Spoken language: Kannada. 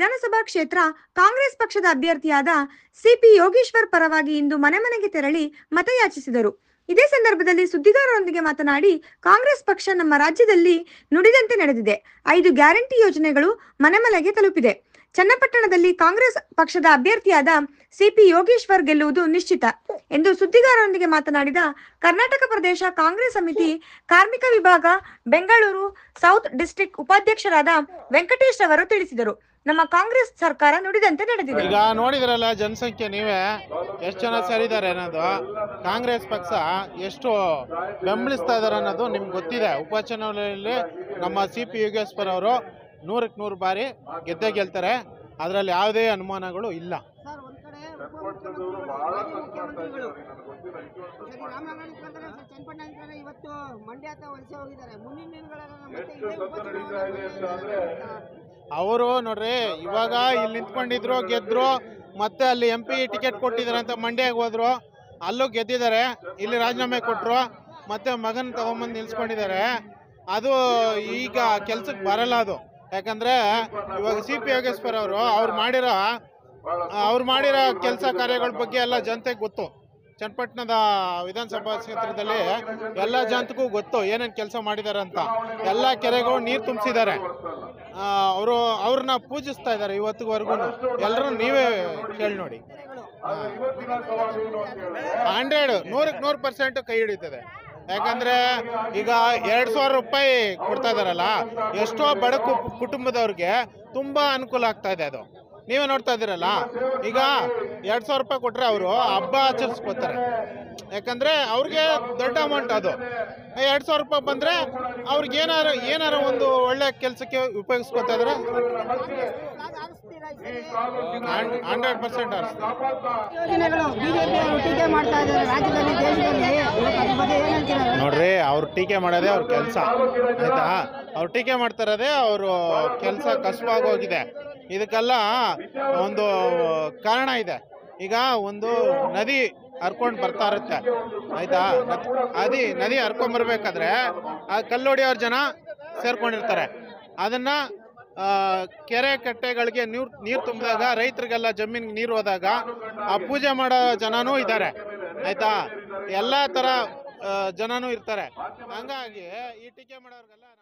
ವಿಧಾನಸಭಾ ಕ್ಷೇತ್ರ ಕಾಂಗ್ರೆಸ್ ಪಕ್ಷದ ಅಭ್ಯರ್ಥಿಯಾದ ಸಿಪಿ ಯೋಗೇಶ್ವರ್ ಪರವಾಗಿ ಇಂದು ಮನೆ ಮನೆಗೆ ತೆರಳಿ ಮತಯಾಚಿಸಿದರು ಇದೇ ಸಂದರ್ಭದಲ್ಲಿ ಸುದ್ದಿಗಾರರೊಂದಿಗೆ ಮಾತನಾಡಿ ಕಾಂಗ್ರೆಸ್ ಪಕ್ಷ ನಮ್ಮ ರಾಜ್ಯದಲ್ಲಿ ನುಡಿದಂತೆ ನಡೆದಿದೆ ಐದು ಗ್ಯಾರಂಟಿ ಯೋಜನೆಗಳು ಮನೆ ಮನೆಗೆ ತಲುಪಿದೆ ಚನ್ನಪಟ್ಟಣದಲ್ಲಿ ಕಾಂಗ್ರೆಸ್ ಪಕ್ಷದ ಅಭ್ಯರ್ಥಿಯಾದ ಸಿಪಿ ಯೋಗೇಶ್ವರ್ ಗೆಲ್ಲುವುದು ನಿಶ್ಚಿತ ಎಂದು ಸುದ್ದಿಗಾರರೊಂದಿಗೆ ಮಾತನಾಡಿದ ಕರ್ನಾಟಕ ಪ್ರದೇಶ ಕಾಂಗ್ರೆಸ್ ಸಮಿತಿ ಕಾರ್ಮಿಕ ವಿಭಾಗ ಬೆಂಗಳೂರು ಸೌತ್ ಡಿಸ್ಟ್ರಿಕ್ಟ್ ಉಪಾಧ್ಯಕ್ಷರಾದ ವೆಂಕಟೇಶ್ ಅವರು ತಿಳಿಸಿದರು ನಮ್ಮ ಕಾಂಗ್ರೆಸ್ ಸರ್ಕಾರ ನುಡಿದಂತೆ ನಡೆದಿದೆ ಈಗ ನೋಡಿದ್ರಲ್ಲ ಜನಸಂಖ್ಯೆ ನೀವೇ ಎಷ್ಟು ಜನ ಸೇರಿದ್ದಾರೆ ಅನ್ನೋದು ಕಾಂಗ್ರೆಸ್ ಪಕ್ಷ ಎಷ್ಟು ಬೆಂಬಲಿಸ್ತಾ ಇದ್ದಾರೆ ಅನ್ನೋದು ನಿಮ್ಗೆ ಗೊತ್ತಿದೆ ಉಪಚುನಾವಣೆಯಲ್ಲಿ ನಮ್ಮ ಸಿ ಪಿ ಯೋಗೇಶ್ವರ್ ಅವರು ನೂರಕ್ಕೆ ನೂರು ಬಾರಿ ಗೆದ್ದೇ ಗೆಲ್ತಾರೆ ಅದರಲ್ಲಿ ಯಾವುದೇ ಅನುಮಾನಗಳು ಇಲ್ಲ ಸರ್ ಒಂದ್ ಕಡೆ ಉಪಮುಖ್ಯಮಂತ್ರಿಗಳು ಮಾಜಿ ಮುಖ್ಯಮಂತ್ರಿಗಳು ಸರಿ ರಾಮನಗರ ಮುಖಾಂತರ ಸರ್ ಚನ್ನಪಟ್ಟಣ ಮುಖಾಂತರ ಇವತ್ತು ಮಂಡ್ಯ ಅಥವಾ ವಲಸೆ ಹೋಗಿದ್ದಾರೆ ಮುಂದಿನ ದಿನಗಳಲ್ಲಿ ಮತ್ತೆ ಇದೇ ಉಪಚುನಾವಣೆ ಅವರು ನೋಡ್ರಿ ಇವಾಗ ಇಲ್ಲಿ ನಿಂತ್ಕೊಂಡಿದ್ರು ಗೆದ್ರು ಮತ್ತೆ ಅಲ್ಲಿ ಎಂ ಪಿ ಟಿಕೆಟ್ ಕೊಟ್ಟಿದ್ದಾರೆ ಅಂತ ಮಂಡ್ಯಗೆ ಹೋದ್ರು ಅಲ್ಲೂ ಗೆದ್ದಿದ್ದಾರೆ ಇಲ್ಲಿ ರಾಜೀನಾಮೆ ಕೊಟ್ಟರು ಮತ್ತೆ ಮಗನ ತಗೊಂಬಂದು ನಿಲ್ಸ್ಕೊಂಡಿದ್ದಾರೆ ಅದು ಈಗ ಕೆಲ್ಸಕ್ಕೆ ಬರಲ್ಲ ಅದು ಯಾಕಂದ್ರೆ ಇವಾಗ ಸಿ ಪಿ ಯೋಗೇಶ್ವರ್ ಅವರು ಅವ್ರು ಮಾಡಿರೋ ಅವ್ರು ಮಾಡಿರೋ ಕೆಲಸ ಕಾರ್ಯಗಳ ಬಗ್ಗೆ ಎಲ್ಲ ಜನತೆಗೆ ಗೊತ್ತು ಚನ್ನಪಟ್ಟಣದ ವಿಧಾನಸಭಾ ಕ್ಷೇತ್ರದಲ್ಲಿ ಎಲ್ಲ ಜನತೆಗೂ ಗೊತ್ತು ಏನೇನು ಕೆಲಸ ಮಾಡಿದ್ದಾರೆ ಅಂತ ಎಲ್ಲ ಕೆರೆಗಳು ನೀರು ತುಂಬಿಸಿದ್ದಾರೆ ಅವರು ಅವ್ರನ್ನ ಪೂಜಿಸ್ತಾ ಇದ್ದಾರೆ ಇವತ್ತಿವರೆಗೂ ಎಲ್ಲರೂ ನೀವೇ ಕೇಳಿ ನೋಡಿ ಹಂಡ್ರೆಡ್ ನೂರಕ್ಕೆ ನೂರು ಪರ್ಸೆಂಟ್ ಕೈ ಹಿಡಿತದೆ ಯಾಕಂದ್ರೆ ಈಗ ಎರಡು ಸಾವಿರ ರೂಪಾಯಿ ಕೊಡ್ತಾ ಇದಾರಲ್ಲ ಎಷ್ಟೋ ಬಡ ಕು- ಕುಟುಂಬದವ್ರಿಗೆ ತುಂಬಾ ಅನುಕೂಲ ಆಗ್ತಾ ಇದೆ ಅದು ನೀವೇ ನೋಡ್ತಾ ಇದ್ದೀರಲ್ಲ ಈಗ ಎರಡು ಸಾವಿರ ರೂಪಾಯಿ ಕೊಟ್ರೆ ಅವರು ಹಬ್ಬ ಆಚರಿಸ್ಕೋತಾರೆ ಯಾಕಂದ್ರೆ ಅವ್ರಿಗೆ ದೊಡ್ಡ ಅಮೌಂಟ್ ಅದು ಎರಡು ಸಾವಿರ ರೂಪಾಯಿ ಬಂದ್ರೆ ಅವ್ರಿಗೆ ಏನಾರು ಏನಾರ ಒಂದು ಒಳ್ಳೆ ಕೆಲಸಕ್ಕೆ ಉಪಯೋಗಿಸ್ಕೊತಾ ಇದ್ರೆ ಆರಿಸ್ತೀರಾ ಈ ಸರಿ? ಹಂಡ್ರೆಡ್ ಪರ್ಸೆಂಟ್ ಯೋಜನೆಗಳು ಬಿಜೆಪಿ ಅವರು ಟೀಕೆ ಮಾಡ್ತಾ ಇದ್ದಾರೆ ರಾಜ್ಯದಲ್ಲಿ ದೇಶದಲ್ಲಿ ಇವತ್ತು ಅದ್ರ ಬಗ್ಗೆ ಏನ್ ಹೇಳ್ತೀರಾ ನೋಡ್ರಿ ಅವ್ರು ಟೀಕೆ ಮಾಡೋದೇ ಅವ್ರ ಕೆಲಸ ಆಯ್ತಾ ಅವ್ರು ಟೀಕೆ ಮಾಡ್ತಾ ಇರೋದೇ ಅವರು ಕೆಲಸ ಕಸುವಾಗಿ ಹೋಗಿದೆ ಇದಕ್ಕೆಲ್ಲ ಒಂದು ಕಾರಣ ಇದೆ ಈಗ ಒಂದು ನದಿ ಹರ್ಕೊಂಡು ಬರ್ತಾ ಇರುತ್ತೆ ಆಯ್ತಾ ನದ್- ಅದಿ ನದಿ ಹರ್ಕೊಂಡ್ ಬರ್ಬೇಕಾದ್ರೆ ಆ ಕಲ್ಲೊಡಿಯೋರ್ ಜನ ಸೇರ್ಕೊಂಡಿರ್ತಾರೆ ಅದನ್ನ ಆ, ಕೆರೆ ಕಟ್ಟೆಗಳಿಗೆ ನೀರು ನೀರು ತುಂಬಿದಾಗ ರೈತರಿಗೆಲ್ಲ ಜಮೀನಿಗೆ ನೀರು ಹೋದಾಗ ಆ ಪೂಜೆ ಮಾಡೋ ಜನನೂ ಇದ್ದಾರೆ ಆಯ್ತಾ ಎಲ್ಲ ಥರ ಆ, ಜನನೂ ಇರ್ತಾರೆ ಹಂಗಾಗಿ ಈ ಟೀಕೆ ಮಾಡೋರ್ಗೆಲ್ಲ